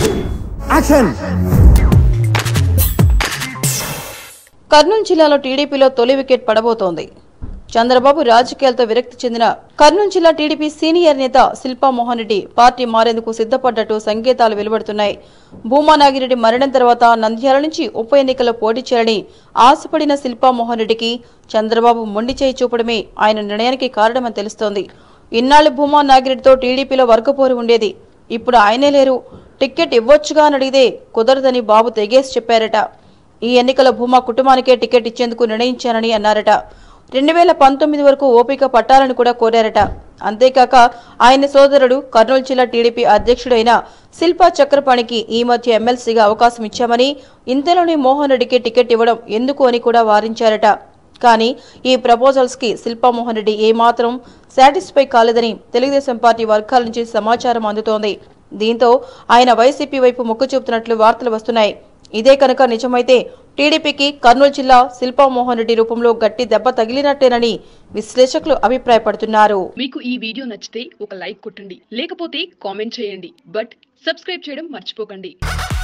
action Kurnool జిల్లాలో టీడీపీలో తొలి వికెట్ పడబోతోంది చంద్రబాబు రాజకీయాలతో విరక్తి చెందిన కర్నూలు జిల్లా టీడీపీ సీనియర్ నేత శిల్పా మోహన్ రెడ్డి పార్టీ మారేందుకు సిద్ధపడ్డట్టు సంకేతాలు వెలువడుతున్నాయి భూమా నాగిరెడ్డి మరణం తర్వాత నంద్యాల నుంచి ఉప ఎన్నికల్లో పోటీ చేయాలని ఆశపడిన శిల్పా మోహన్ రెడ్డికి చంద్రబాబు మొండి చేయి చూపడమే ఆయన నిర్ణయానికి కారణమని తెలుస్తోంది ఇన్నాళ్లు భూమా నాగిరెడ్డితో టీడీపీలో వర్గపోరు ఉండేది ఇప్పుడు ఆయనే లేరు టిక్కెట్ ఇవ్వొచ్చుగా అని అడిగితే కుదరదని బాబు తెగేసి చెప్పారట ఈ ఎన్నికల భూమా కుటుంబానికే టికెట్ ఇచ్చేందుకు నిర్ణయించానని అన్నారట రెండు వేల పంతొమ్మిది వరకు ఓపిక పట్టాలని కూడా కోరారట అంతేకాక ఆయన సోదరుడు కర్నూలు జిల్లా టీడీపీ అధ్యక్షుడైన శిల్పా చక్రపాణికి ఈ మధ్య ఎమ్మెల్సీగా అవకాశం ఇచ్చామని ఇంతలోనే మోహన్ రెడ్డికి టికెట్ ఇవ్వడం ఎందుకు అని కూడా వారించారట కానీ ఈ ప్రపోజల్స్ కి శిల్పా మోహన్ రెడ్డి ఏమాత్రం సాటిస్ఫై కాలేదని తెలుగుదేశం పార్టీ వర్గాల నుంచి సమాచారం అందుతోంది దీంతో ఆయన వైసీపీ వైపు మొగ్గు చూపుతున్నట్లు వార్తలు వస్తున్నాయి ఇదే కనుక నిజమైతే టీడీపీకి కర్నూలు జిల్లా శిల్పా మోహన్ రెడ్డి రూపంలో గట్టి దెబ్బ తగిలినట్టేనని విశ్లేషకులు అభిప్రాయపడుతున్నారు మీకు ఈ వీడియో నచ్చితే ఒక లైక్ కొట్టండి లేకపోతే కామెంట్ చేయండి బట్ సబ్స్క్రైబ్ చేయడం మర్చిపోకండి